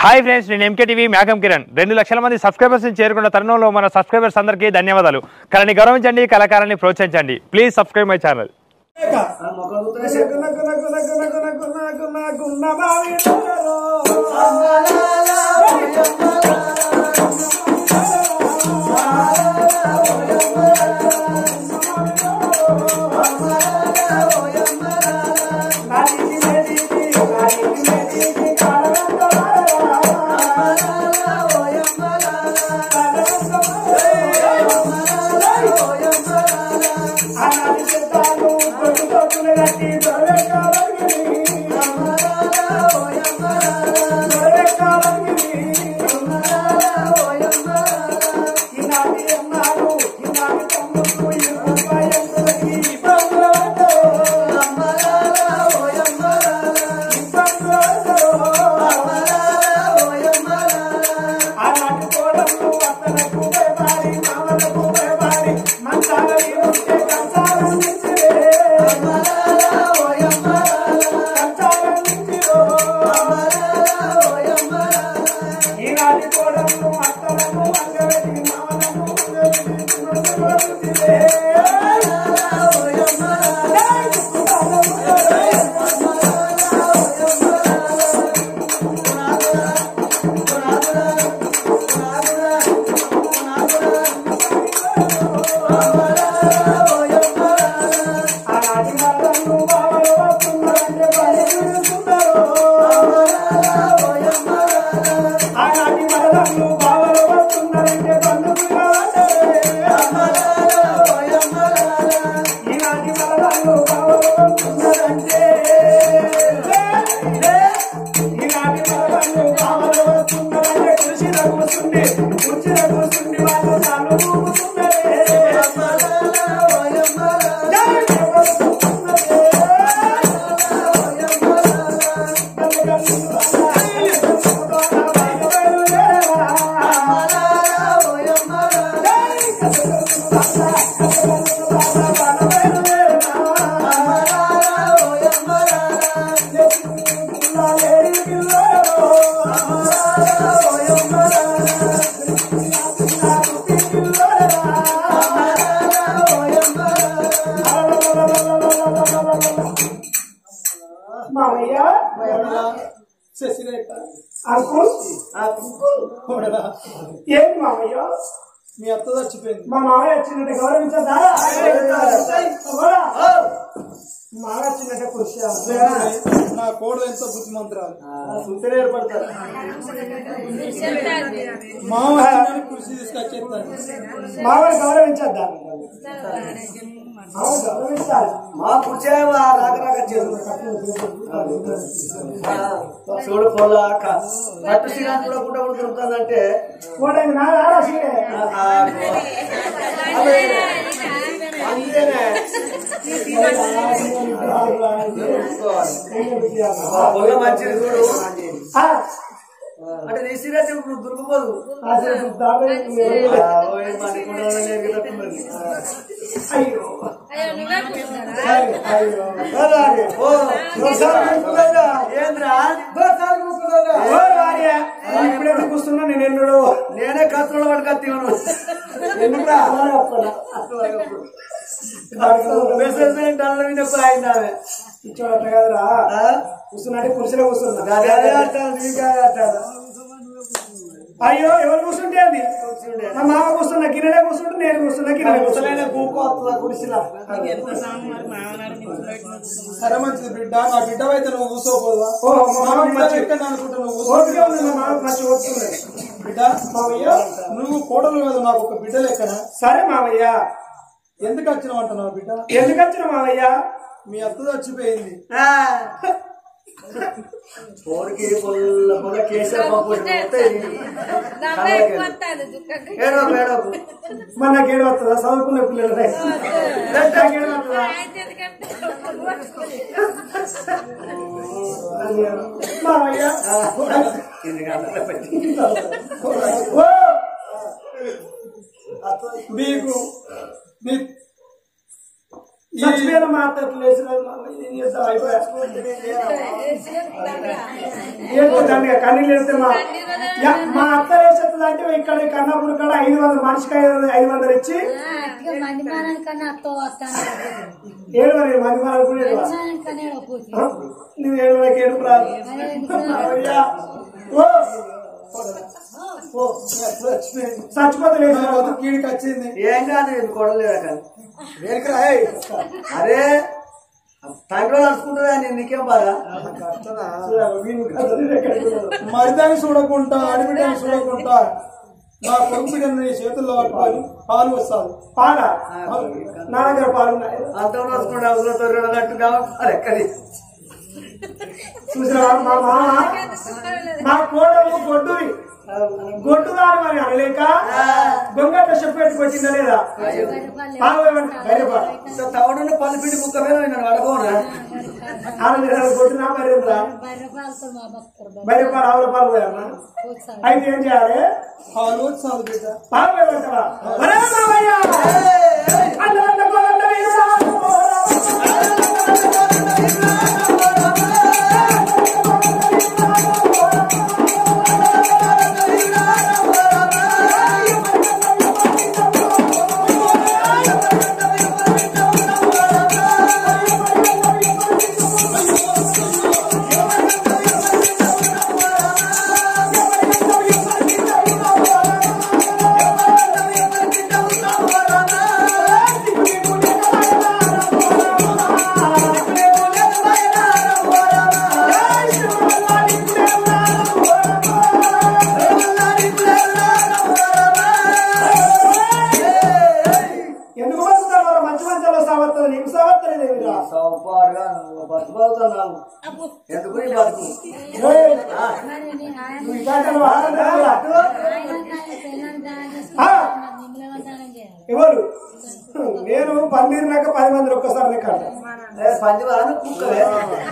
Hi friends నేను MK TV మేఘం కిరణ్ రెండు లక్షల మంది సబ్స్క్రైబర్స్ చేరుకున్న తరుణంలో మన సబ్స్క్రైబర్స్ అందరికీ ధన్యవాదాలు కళని గౌరవించండి కళాకారాన్ని ప్రోత్సహించండి ప్లీజ్ సబ్స్క్రైబ్ మై ఛానల్ మామయ్య అంకుల్ ఏంటి మామయ్య మీ అత్త చచ్చిపోయింది మా మామయ్య వచ్చినట్టు గౌరవించదా కూడా మామయ్య వచ్చినట్టు కృషి చేయాలి. నా కోడలు ఎంతో బుద్ధిమంతురాలు సుత్తనే ఏర్పడతారు మామ వచ్చిందని కృషి తీసుకొచ్చేస్తాను మామయ్య గౌరవించద్దా మామయ్య గౌరవించాలి మా కూర్చేవా రాక రాక చూడు పొల్లాక పట్టు శ్రీరామ్ కూడా పుట్ట కూడా దొరుకుతుందంటే ఓటండి నా రాశి అంతేనే పొల్ల మంచిది చూడు అంటే నీ శ్రీరాజ్ ఇప్పుడు దొరకపోదు ఏంద్రా ఇప్పుడు ఎందుకు కూర్చున్నా నేను ఎన్నడు నేనే కత్తులు పట్టుకొత్తాను ఎందుకురా మెసేజ్ డల్ల మీద ఆయన ఇచ్చోడు అట్లా కాదురా కూర్చున్నట్టే కుర్చీలో కూర్చున్నా అదే అంటారు నీకే అంటారు అయ్యో ఎవరు కూర్చుంటే అది మా మామ కూర్చున్నా గిన్నెలే కూర్చుంటే నేను కూర్చున్నా గిన్నెలే కూర్చున్నా కూకో వస్తుందా కుడిసిలా సరే మంచిది బిడ్డ నా బిడ్డ అయితే నువ్వు కూసోపోదా ఓ, మా నా మామ బిడ్డ మంచి- ఎక్కడ అనుకుంటా నువ్వు ఓపిక కూసో ఉంది మా మామ మంచి ఓపుతుంది బిడ్డ మామయ్య నువ్వు కోడలు మీద నాకు ఒక బిడ్డ లెక్కన సరే మామయ్య ఎందుకు వచ్చినావు అంటున్నావు బిడ్డ ఎందుకు వచ్చిన మామయ్య మీ అత్త చచ్చిపోయింది పోరికి పొల్ల పొల్ల కేసీఆర్ పప్పు ఏడో ఏడోకు మన నాకు ఏడు వస్తుందా చదువుకున్న పిల్లలు నాకు ఏడు వస్తుందా మామయ్య ఓ మీకు మీ ఈ చచ్చిపోయిన మాత్రం లేచిన మామయ్య ఏం చేస్తావు? చేస్తావు అయిపోయా ఏడుతుందండి కన్నీళ్ళు వేస్తే మా యా, మా అత్త వేసేస్తుంది అంటే ఇక్కడ కన్నాపూర్ కాడ ఐదు వందలు మనిషికి ఐదు వందలు ఐదు వందలు ఇచ్చి మంది మానానికన్నా అత్త వస్తాను ఏడు మరి మంది అనుకునేది మానానికన్నా పోతుంది నువ్వు ఏడు వరకు ఏడుపు రాదు అయ్యా. ఓ ఓ చచ్చిపోతే లేదు కీడికి వచ్చింది ఏం కాదు నేను కొడలేదు అక్కడ వేరుకురా, ఏయ్. అరే తండ్రి నడుచుకుంటుందా నేను నీకేం బాగా మరిదాన్ని చూడకుండా అడిబిడ్డని చూడకుండా నా కొడుకు బిడ్డను నీ చేతుల్లో పట్టుకొని పాలు వస్తాను పాల నా దగ్గర పాలు ఉన్నాయి అంత నడుచుకుంటా అవసరం తొర్రెడగట్టుగా అరే ఎక్కడి చూసిన మా మామ మా కోడలు గొడ్డువి గొడ్డు దాని మరి అనలేక దొంగ చెప్పు పెట్టుకొచ్చిందా లేదా పాలు బయటపడ తవడున్న పళ్ళు పిండి ముక్క మీద నేను అడగవునా ఆమె గొడ్డునా మరి ఉందా బర్రె పాలతో మా భక్తుడు బయట పాలు ఆవుల పాలు పోయమ్మా అయితే ఏం చేయాలి పాలు వస్తాను బిడ్డ పాలు పోయమంటావా ఒరే మామయ్య! అల్లవల్ల గోలంట వీరుడా! ఎందుకు పడుతున్నారు వాళ్ళ మంచి మంచాలో సావత్తది నీకు సావత్తలేదు ఏమిరా సౌపాడుగా నువ్వు బతుకుతున్నావు ఎందుకు నీ బతుకు ఏయ్! మరి నీ ఆయన నువ్వు ఇలాంటి వాహనం కాదురా. ఆయన పెళ్ళాన్ని దానం చేసుకుంటే నిమ్మలేమని దానం చేయాలి ఎవరు నేను పన్నీరునాక పది మంది ఒక్కసారి లెక్క ఏ, పంది వాను కుక్కవే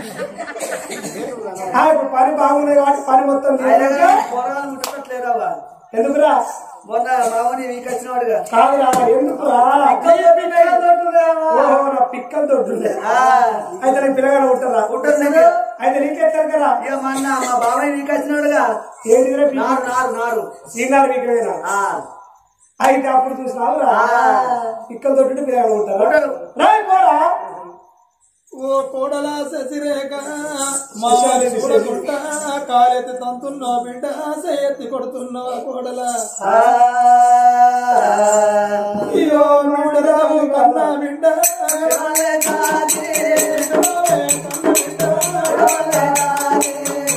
ఆ, ఇప్పుడు పని బాగున్నాయి కాబట్టి పని మొత్తం ఆయన తీయలేక పొరగాలు ముట్టట్లేరావా ఎందుకురా మొన్న మామని వీక్ వచ్చినవాడుగా కాదురా ఎందుకురా ఓహో నా పిక్కలు తోడుండే అయితే నీకు పిల్లగానే ఉంటుందా ఉంటుంది నీకు. అయితే నీకెత్తారు కదా ఇక మొన్న మా బాబాయ్ వీక్ వచ్చినాడుగా ఏంటిదిరా నారు నారు నారు సీనాలు మీకు వేరా ఆ, అయితే అప్పుడు చూసినావురా పిక్కలు తోటి పిల్లగానే ఉంటారా ఉంటాడు. రాయ్ పోరా ఓ కోడల శశిరేఖ మా చూడకుండా కాలెత్తి తంతున్నా బిడ్డ ఎత్తి కొడుతున్నావా కోడల ఆ, అయ్యో బిడ్డరావు కన్నా బిడ్డ ఇవ్వలే కాదే, కన్నా బిడ్డ ఇవ్వలే కాదే,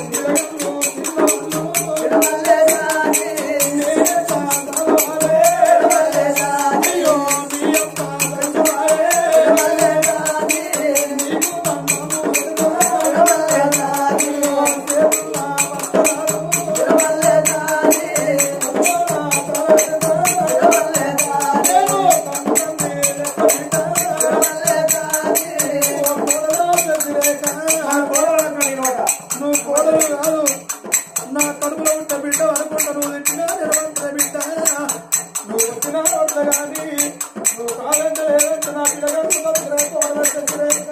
ఇవ్వలే కాదే, నేనే సాధవాలే. ఇవ్వలే కాదే, అయ్యో నీ అమ్మ దంచవాలే. ఇవ్వలే కాదే, నీకు అన్నము పెడతా. ఇవ్వలే కాదే, చేతుల పట్టణాలు. ఇవ్వలే కాదే, నా తల పెడతా. ఇవ్వలే కాదే, నేను కన్నుకన్నే లెక్క బిడ్డ. ఇవ్వలే కాదే. ఓ కోడలా శశిరేఖ. నా కోడలు అంటాడు ఈ మాట. నువ్వు కోడలు కాదు నా కడుపులో ఉంటే బిడ్డ అనుకుంటా నువ్వు తిట్టినా నిలవంటే బిడ్డ నువ్వు వచ్చినా వద్ద కానీ నువ్వు కాదంటే లేదంటే నా పిల్లగాడు బతుకురా కోడలు శశిరేఖ.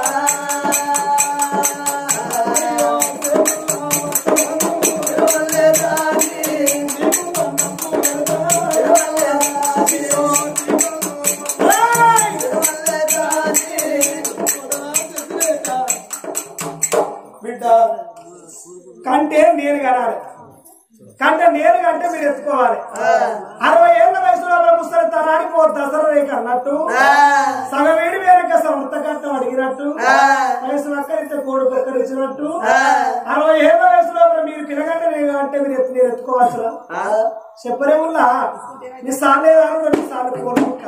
అయ్యో, దేవుడా, వస్తున్నాను. ఇవ్వలే కాదే, నీకు దండము పెడతా. ఇవ్వలే కాదే, అయ్యో, జీవము రాయ్! ఇవ్వలే కాదే. కోడలా శశిరేఖ. బిడ్డ కంటే నేను కనాలి కంటే నేను కంటే మీరు ఎత్తుకోవాలి అరవై ఏళ్ళ వయసులో ముసలి తరాడి పో దసరా రేఖ అన్నట్టు సగం వేడి వేరక సమృత కట్టం అడిగినట్టు వయసు అక్కడితే కోడి పక్కడిచ్చినట్టు అరవై ఏళ్ళ వయసులో మీరు పిల్లగంట నేను అంటే మీరు ఎత్తు నేను ఎత్తుకోవాల్సిన చెప్పరే ఉన్నా నీ సార్లు ఏదారు రెండు సార్లు కోరుకుంట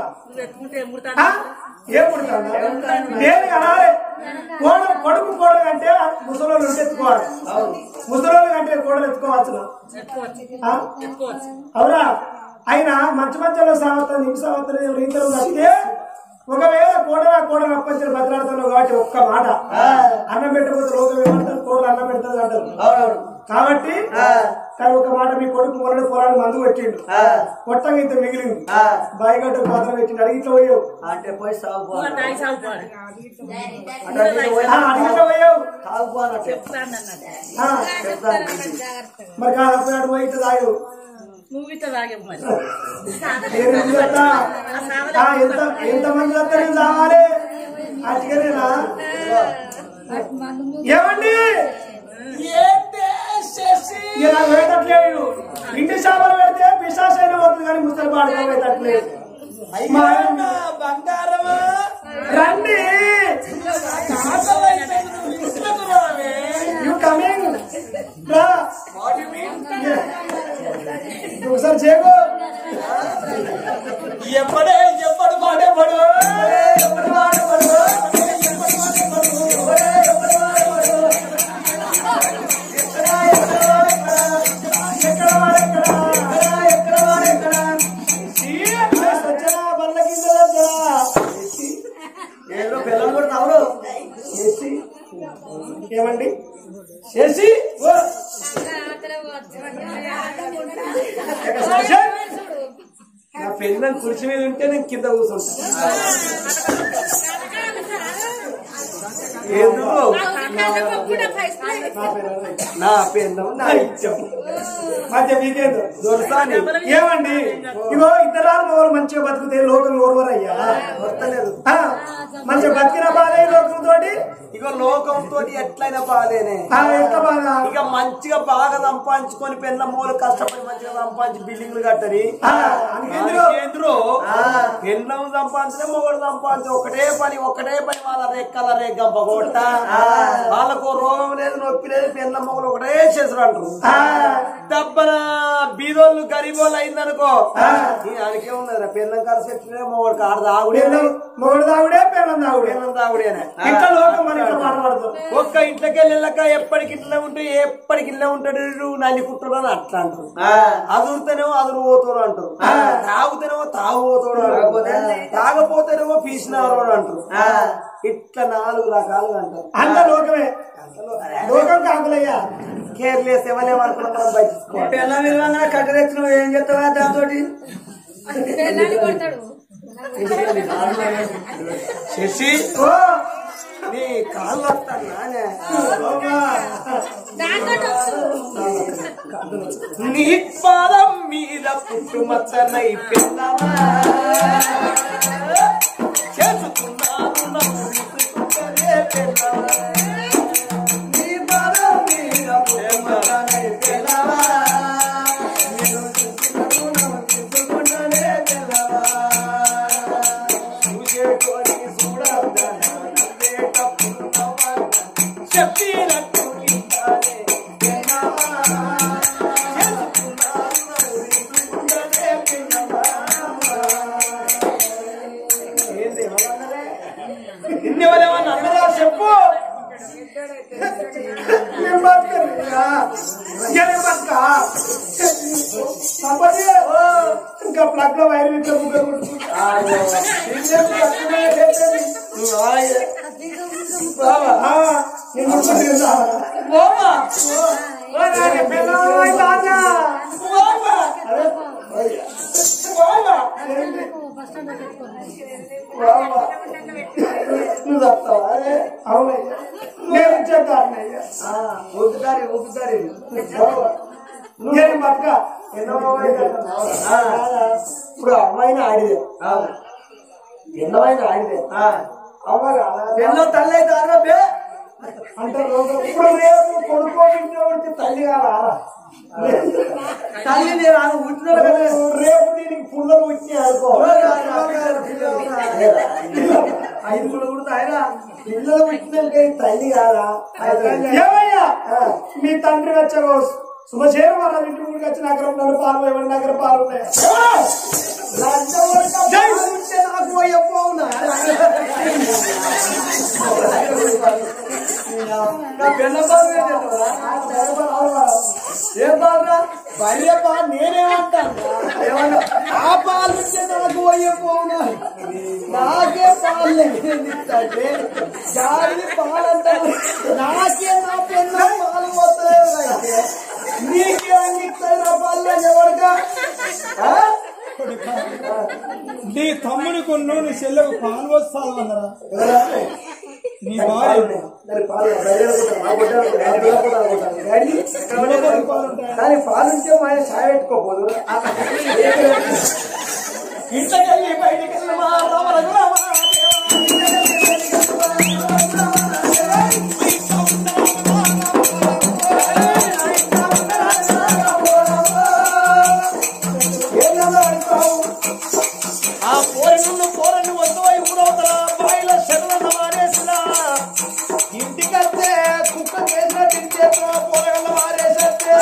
ఏం పుడతాడా నేను కనాలి కోడలు కొడుకు కోడలు అంటే ముసలోళ్ళు ఉంటే ఎత్తుకోవాలి ముసలోళ్ళు కంటే కోడలు ఎత్తుకోవాల్సిన ఆ? అవునా అయినా మంచి మధ్యలో సావత్రం నిమిష సావత్రం రీతిలో కడితే ఒకవేళ కోడల కోడలు అప్పంచలు బతలాడుతున్నావు కాబట్టి ఒక్క మాట అన్నం పెట్టకపోతే లోకం ఏమంటారు కోడలు అన్నం పెడతారు అంటారు అవునవును కాబట్టి కానీ ఒక మాట మీ కొడుకు మొన్నటి పొలాన్ని మందు పెట్టిండు కొట్టంగా ఇంత మిగిలింది బాయిగడ్డ పాత్ర పెట్టిండు అడిగి ఇట్లా పోయావు అంటే పోయి సాగు ఆ, అడిగి ఇట్లా పోయావు సాగుపోనట్టే ఆ, మరి కాదప్పుడు పోయి ఇట్లా తాగావు నువ్వు ఇట్లా తాగేవు మరి నేను ఎందుకు చెప్తా? ఆ, ఎంత ఎంత మంది వస్తే నేను తాగాలి అట్టుగానేనా ఏమండి ఇక నాకు పోయేటట్లేదు ఇంటి చేపలు పెడితే పిశాస అయినా పోతుంది కానీ ముసలి పాడుకోబోయేటట్లేదు మా ఆయన బంగారమా రండి యు కమింగ్ రా ఒకసారి చేయకు ఎప్పుడే ఎప్పుడు పాడేపడు ఎక్కడ వాడెక్కడ ఎక్కడ వాడెక్కడ సజ్జనా బల్ల కింద సజ్జనా ఏదో పిల్లలు కూడా నవ్వరు ఏమండి చేసి ఓ, నా పెళ్ళని కుర్చీ మీద ఉంటే నేను కింద కూర్చుంటా ఎందుకు నా పెళ్ళం నా ఇష్టం మధ్య మీకేందో దొరసాని ఏమండి ఇగో ఇద్దరాలు మొగలు మంచిగా బతుకుతే లోకం ఓర్వరయ్యా దొరకలేదు ఆ, మంచిగా బతికిన బాధ ఈ లోకంతో ఇక లోకంతో ఎట్లయినా బాధేనే ఎంత బాధ ఇక మంచిగా బాగా సంపాదించుకొని పెళ్ళ మూలు కష్టపడి మంచిగా సంపాదించి బిల్డింగ్లు కట్టని ఆ, అందుకెందుకు? కేంద్రం పెళ్ళం సంపాదించే మొగడు సంపాదించే ఒకటే పని ఒకటే పని వాళ్ళ రెక్కల రేగంప కొట్ట వాళ్ళకు రోగం లేదు నొప్పి లేదు పెళ్ళ మొగలు ఒకటే చేసుడు అంటారు ఆ, దబ్బన బీదోళ్ళు గరీబోళ్ళు అయిందనుకో దానికే ఉన్నది పెళ్ళం కలిసి పెట్టినే మొగడు కాడ తాగుడే పెళ్ళం మొగడు తాగుడే పెళ్ళం తాగుడే పెళ్ళం తాగుడేనే ఇంత లోకం మన ఇట్లా మాట్లాడతాం ఒక్క ఇంట్లోకి వెళ్ళాక ఎప్పటికి ఇట్లా ఉంటే ఎప్పటికి ఇట్లా ఉంటాడు నల్లి కుట్టడు అని అట్లా అంటారు అదురుతేనేమో అదురు పోతాడు అంటారు తాగుతేనేమో తాగు పోతాడు అంటారు తాగపోతేనేమో పీసినారు అని అంటారు ఇట్లా నాలుగు రకాలుగా అంటారు అంత లోకమే లోకం కాకులయ్యా కేర్లెస్ ఎవరేమనుకున్నా మనం బయటికి పిల్ల విలువంగా కట్టరెత్తిన ఏం చెప్తావా దాంతో కొడతాడు శశి ఓ నీ కాళ్ళు వస్తానా నీ పాదం మీద పుట్టుమచ్చనై పిల్లవా చేసుకున్నాను నవ్వుకుంటూనే పిల్లవా. నీ పాదం మీద పుట్టుమచ్చనై పిల్లవా. నిన్ను చూసుకున్నాను నవ్వుకుంటూనే పిల్లవా. చూసేటోని చూడొద్దన్నా, నవ్వేటప్పుడు నవ్వన్నా. చెప్పినట్టు వింటానే పిల్లవా. ఇన్నెవరేమన్నా అన్నదా చెప్పు నేను బతకలేదా? నేను బతకా? సంపదే, ఓ, ఇంకా ప్లగ్ లో వైర్ ఇట్లా ముగ్గురు కొట్టుకుంటా. ఆ, నేను ముట్టుకుంటా. ఓ, నాయన పిల్లలు ఇట్లా అన్నా. అదే, ఏంటి? నువ్వు చెప్తావా? అదే, అవునయ్యా నేను ఇచ్చేదాన్నయ్యా ఊపుతారు ఊపుతారు నేను బతక ఎన్నో ఇప్పుడు అమ్మాయిన ఆడిదే ఎన్నమైన ఆడిదే అవ్వ కాదా? ఎన్నో తల్లి అయితే ఆడబే అంటే రోజు ఇప్పుడు రేపు కొనుక్కోబెట్టినవాడికి తల్లి కాదా తల్లి నేను ఆమె పుట్టిన కదా రేపు దీనికి పుల్లలు వచ్చి అనుకో ఐదు కూడా కూడా ఆయన పిల్లలు పుట్టినాక ఈ తల్లి కాదా ఏమయ్యా మీ తండ్రి వచ్చారు శుభచేరు వాళ్ళ ఇంటి ముందుకు వచ్చి నగరం నన్ను పాలు ఇవ్వండి నగర పాలు ఉన్నాయా జై ఉంటే నాకు పోయపోవునా నా పెళ్ళ బాగా ఏం బాగా భార్య బా నేనేమంటాను ఏమన్నా ఆ పాలు ఇచ్చే నాకు పోయపోవునా నాకే పాలు లేదంటే గాలి పాలంటారు నాకే నా పెన్న పాలు పోతాయి నీకేం ఇస్తారా పల్ల ఎవరికా ఆ? నీ తమ్ముడి కొన్ను నీ చెల్లెకు పాలు వస్తావు అన్నరా నీ భార్య దాని పాలు బయలుదేరుకుంటాం మా గుడ్డ మా పిల్ల కూడా అనుకుంటాం డాడీ ఎవరికి పాలు ఉంటాయి కానీ పాలుంటే మా ఆయన చాయ్ పెట్టుకోపోదు ఇంతకెళ్ళి బయటికి వెళ్ళి మా రామ రఘురామ ఏందన్నా అంటావు? ఆ పోరి నుండి పోరని వద్దువై ఊరవుతరా బాయిలో శరణన్న మారేసినా ఇంటికైతే కుక్క చేసిన తింటే పోరగల్ల మారేసేస్తే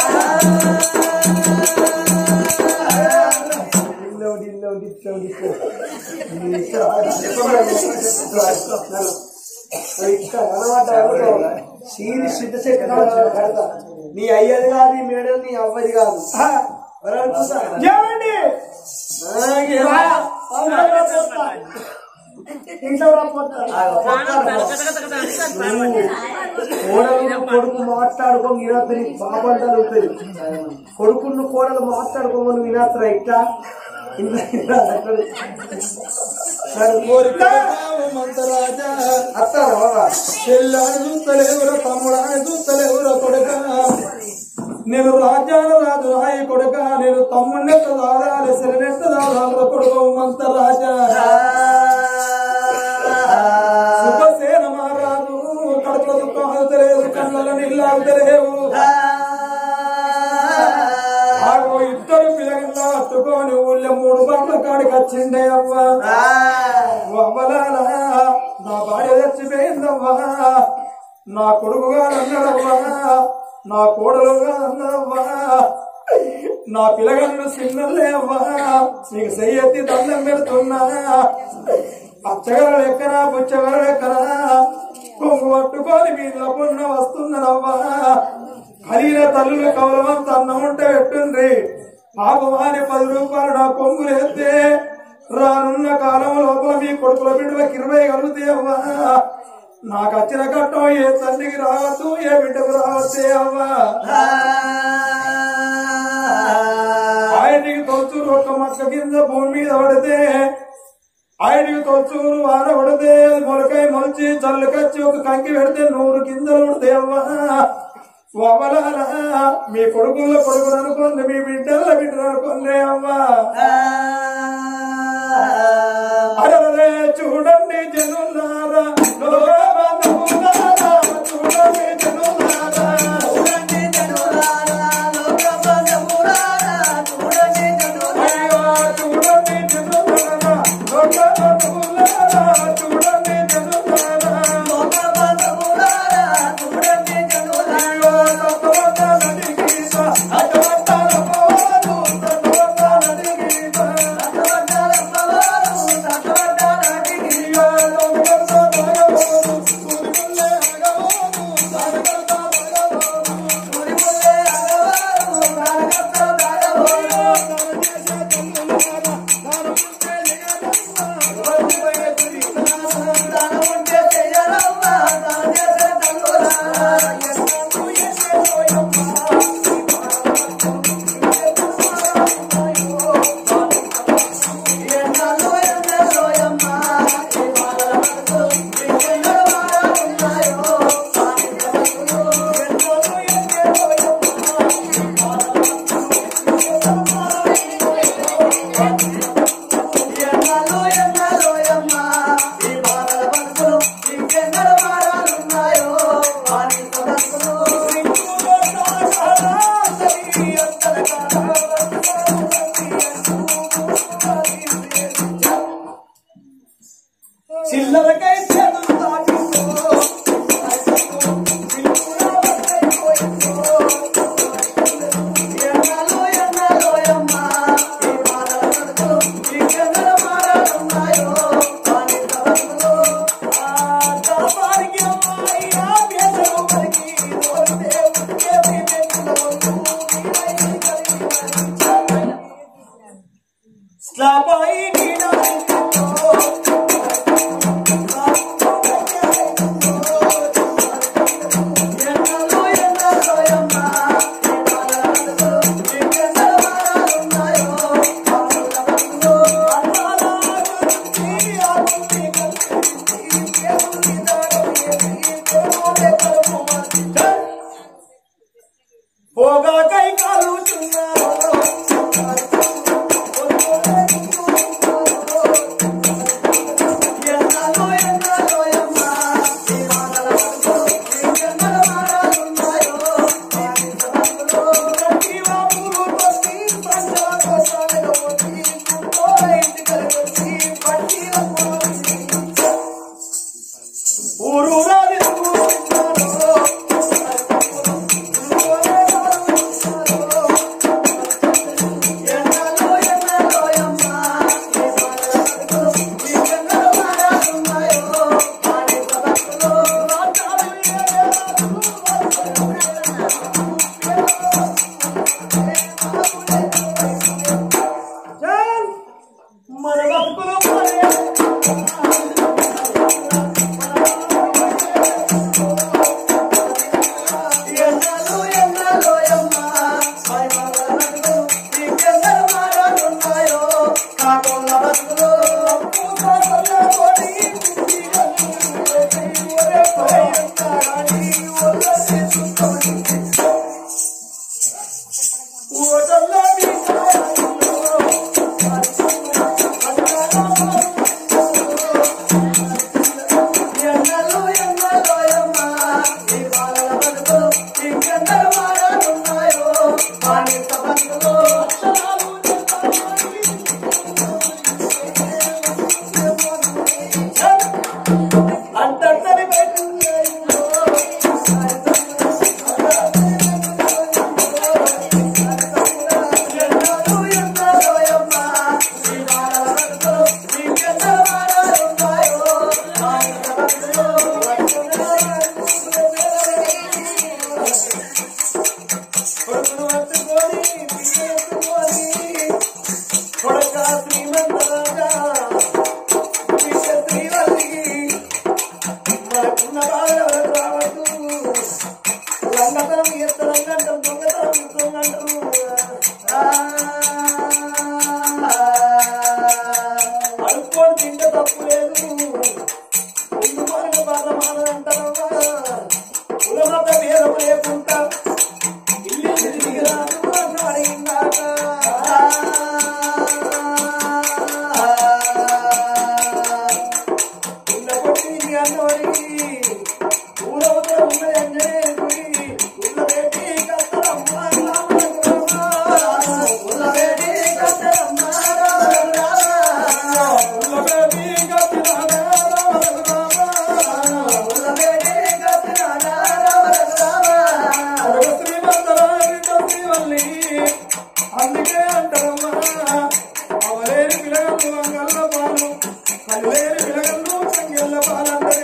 సీరి సిద్ధ చెట్టు కడతా నీ అయ్యది కాదు నీ మేడలు నీ అవ్వది కాదు ఎవరు చూసా ఏమండి ఇంట్లో కోడలు కొడుకు మాట్లాడుకో వినాత్ర బాబంటాలు ఉంటుంది కొడుకును కోడలు మాట్లాడుకోమని నువ్వు వినాత్ర ఇట్లా మంతరాజా అత్తాను బాబా చెల్లాని చూస్తలేవురా తమ్ముడాని చూస్తలేవురా కొడుక నేను రాజ్యాల రాజు రాయి కొడుక నేను తమ్ముడెట్ట దాదాలి శరణెట్ట దాదాల కొడుకు మంత రాజా సుఖసేన మహారాజు కడుపుల దుఃఖం అవుతలేదు కళ్ళలో నీళ్ళు అవుతలేవు ఆగో ఇద్దరు పిల్లగల్లా అత్తుకొని ఊళ్ళో మూడు బండ్ల కాడికి వచ్చిండే అవ్వ అవ్వలాలా నా భార్య చచ్చిపోయిందవ్వా నా కొడుకుగా అన్నాడవ్వా నా కోడలుగా అన్నాడవ్వా నా పిల్లగాళ్ళు చిన్నలేవ్వా నీకు చెయ్యెత్తి దండం పెడుతున్నా అచ్చగారు ఎక్కరా పుచ్చగారు ఎక్కరా కొంగు పట్టుకొని మీద పొన్న వస్తున్నాడవ్వా కలిగిన తల్లుల కవలమంత అన్నం ఉంటే పెట్టుండ్రి పాపమాని పది రూపాయలు నా కొంగులు ఎత్తే రానున్న కాలం లోపల మీ కొడుకుల బిడ్డలకు ఇరవై కలుగుతాయవ్వా నాకు వచ్చిన కట్టం ఏ తల్లికి రావచ్చు ఏ బిడ్డకు రావచ్చే అవ్వా ఆయనకి తొలచూరు ఒక మక్క కింద భూమి మీద పడితే ఆయనకి తొలచూరు వాన పడితే మొలకాయ మొలిచి చల్లకచ్చి ఒక కంకి పెడితే నూరు కిందలు పడితే అవ్వా వవలాలా మీ కొడుకుల కొడుకులు అనుకోండి మీ బిడ్డల బిడ్డలు అనుకోండి అవ్వా అరే చూడండి జనులారా లోకబంధువులారా, చూడండి జనులారా అయ్యో చూడండి జనులారా లోకబంధువులారా, చూడండి జనులారా అయ్యో తత్వజ్ఞానది గీత, అజవత్తాల పవాలు, తత్వజ్ఞానది గీత. అయ్యో లోకబంధ భగవోదు, సూర్యుల్లే అగవోదు, సాగరత భగవోదు. చిల్లరకై చేతులు తాకిందో స్లాబాయి నీడా ఎన్నో ఎన్నో బతుకులు ఇంకెందరు మారాలున్నాయో కాకుండా బతుకులు పూసాల కోడి ఒరే పోయిందాని ఒళ్ళేసుకొని ఓటల్లో ఎన్నెల్లో ఎన్నెల్లో యమ్మా ఈ బాలల బతుకులు ఇంకెందరు మారాలున్నాయో మానిత బతుకులు అక్షరాలు అంతర్తని కొడక శ్రీమంతరాజా శ్రీవల్లికి మనకున్న బాధలు ఎవరికి రావద్దు లంగతనం ఎత్తరంగంటాం దొంగతనం ఇస్తుందంటారు అడుక్కొని తింటే తప్పు లేదు ముందు మారిన బాధ మానంటారమ్మా కులమత భేదం లేకుండా ఇల్లు తిరిగి రాదు అని అడిగిందాట ఉన్న కొట్టి నీ అన్నవాడికి ఊరవతల ఉన్న ఎంజనే గుడి ఉన్న వేటి కత్తరమ్మ రామరఘురామ ఉన్న వేటి కత్తరమ్మ రామరఘురామ ఉన్న వేటి కత్తరమ్మ రామరఘురామ ఉన్న వేటి కత్తరమ్మ రామరఘురామ శ్రీమంతరాయణ శ్రీవల్లి అందుకే అంటారమ్మా అవలేని పిలగలు అంగళ్ళ పాలు కల్లేని పిలగలు సంగెళ్ళ పాలు అంటే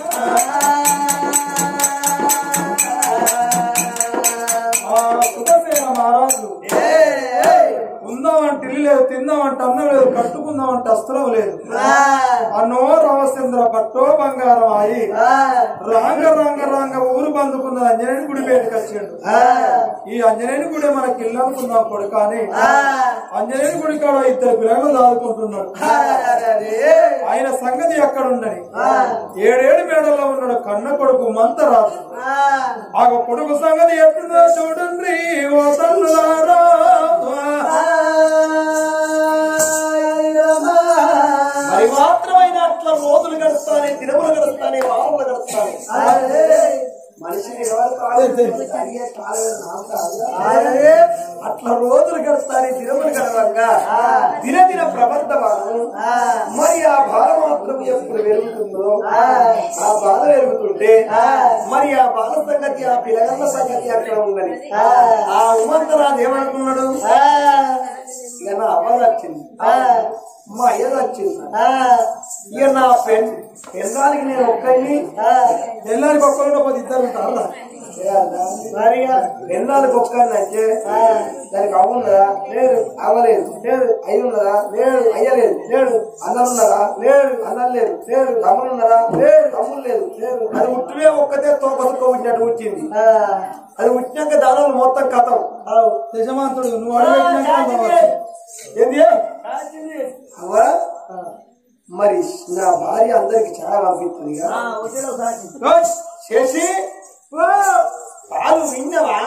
సుఖసేన మహారాజు ఉందామంటే ఇల్లు లేదు తిందామంటే అన్నం లేదు కట్టుకుందామంటే అస్త్రం లేదు అన్నో రామచంద్ర పట్టో బంగారం అయి రాంగ రాంగ రాంగ ఊరు బందుకున్న అంజనేయుని గుడి పేరుకి వచ్చిండు ఈ అంజనేయుని గుడి మనకి ఇల్లు అనుకుందాం కొడుకు కానీ అంజనేయుని గుడి కాడ ఇద్దరు పిల్లలు దాదుకుంటున్నాడు ఆయన సంగతి ఎక్కడ ఉండని ఏడేడు మేడల్లో ఉన్నాడు కన్న కొడుకు మంతరాజు ఆ కొడుకు సంగతి ఎట్టుందో చూడండి ఓ తల్లులారా మరి మాత్రమైన అట్లా రోజులు గడుస్తానే దినములు గడుస్తానే వారములు గడుస్తానే మనిషిని ఎవరు కాదు అడిగే కాలం నాకు కాదు. అదే అట్లా రోజులు గడుస్తానే దినములు గడవంగా దినదిన ప్రబద్ధమాను మరి ఆ బాధ మాత్రం ఎప్పుడు పెరుగుతుందో ఆ బాధ పెరుగుతుంటే మరి ఆ బాధ సంగతి ఆ పిల్లగల్ల సంగతి అక్కడ ఉన్నది ఆ ఉమంతరాజు ఏమనుకున్నాడు ఇక నా అవ్వ వచ్చింది మా అయ్య వచ్చింది ఇక నా పెన్ పెన్నానికి నేను ఒక్కడిని పెన్నానికి ఒక్కరు పది ఇద్దరు ఉంటారా పెన్నానికి ఒక్కడిని అంటే దానికి అవున్నదా లేదు అవ్వలేదు లేదు అయ్యి ఉన్నదా లేదు అయ్యలేదు లేడు అన్నం ఉన్నదా లేడు అన్నం లేదు లేదు తమ్ముడు ఉన్నదా లేదు తమ్ముడు లేదు లేదు అది ఉట్టివే ఒక్కతే తోపతుకో ఉట్టినట్టు వచ్చింది అది ఉట్టినాక దానిలో మొత్తం కథం యజమాంతుడు నువ్వు అడగట్టినాక ఏంది అవ్వా మరి నా భార్య అందరికి చాలా పంపిస్తుంది చేసి ఓ, పాలు విన్నవా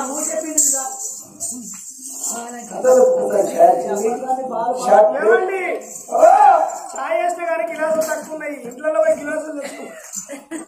కథలు పూర్తి చేసింది. షర్ట్ ఏమండి ఓ, చాయ్ వేసిన కానీ గిలాసులు తక్కువ ఉన్నాయి ఇంట్లో పోయి గిలాసులు తెచ్చు